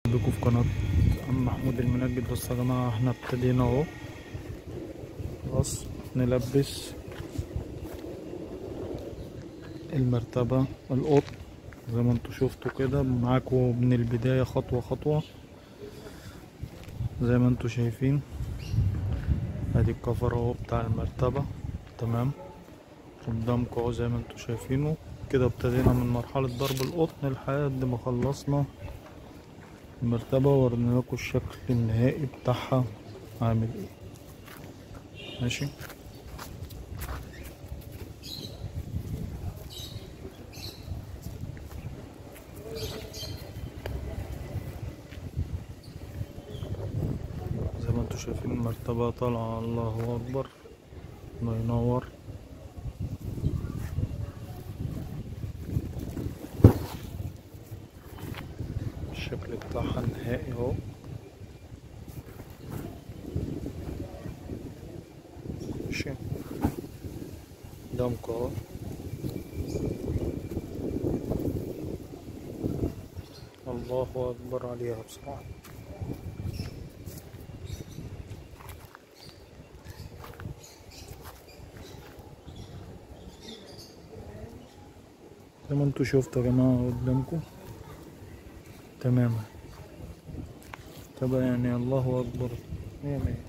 بكم في قناة عم محمود المنجد بصوا يا جماعة احنا ابتدينا اهو خلاص نلبس المرتبة القطن زي ما انتوا شفتوا كده معاكم من البداية خطوة خطوة زي ما انتوا شايفين ادي الكفر اهو بتاع المرتبة تمام قدامكم اهو زي ما انتوا شايفينه كده ابتدينا من مرحلة ضرب القطن لحد ما خلصنا المرتبة ورينا لكم الشكل النهائي بتاعها عامل ايه ماشي زي ما انتوا شايفين المرتبة طالعة الله أكبر الله ينور الشكل بتاعها النهائي اهو ماشي قدامكم اهو الله أكبر عليها بصراحة زي ما انتوا شفتوا يا جماعة قدامكم تماما طبعا يعني الله أكبر مية مية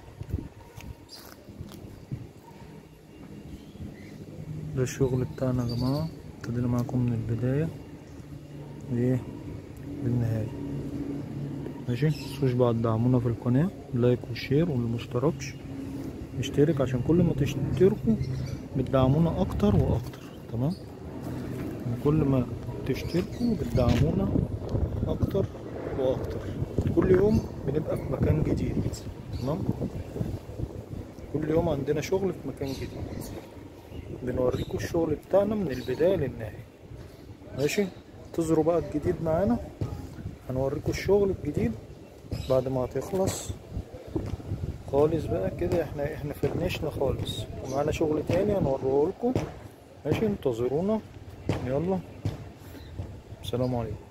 ده الشغل بتاعنا يا جماعة ابتدينا معاكم من البداية ايه للنهاية ماشي متنسوش بقى تدعمونا في القناة لايك وشير واللي مشتركش اشترك عشان كل ما تشتركوا بتدعمونا اكتر واكتر تمام كل ما تشتركوا بتدعمونا اكتر واكتر كل يوم بنبقى في مكان جديد تمام كل يوم عندنا شغل في مكان جديد بنوريكم الشغل بتاعنا من البداية للنهاية ماشي انتظروا بقى الجديد معانا هنوريكم الشغل الجديد بعد ما هتخلص خالص بقى كده احنا احنا فرنشنا خالص ومعانا شغل تاني هنوريه لكم ماشي انتظرونا يلا السلام عليكم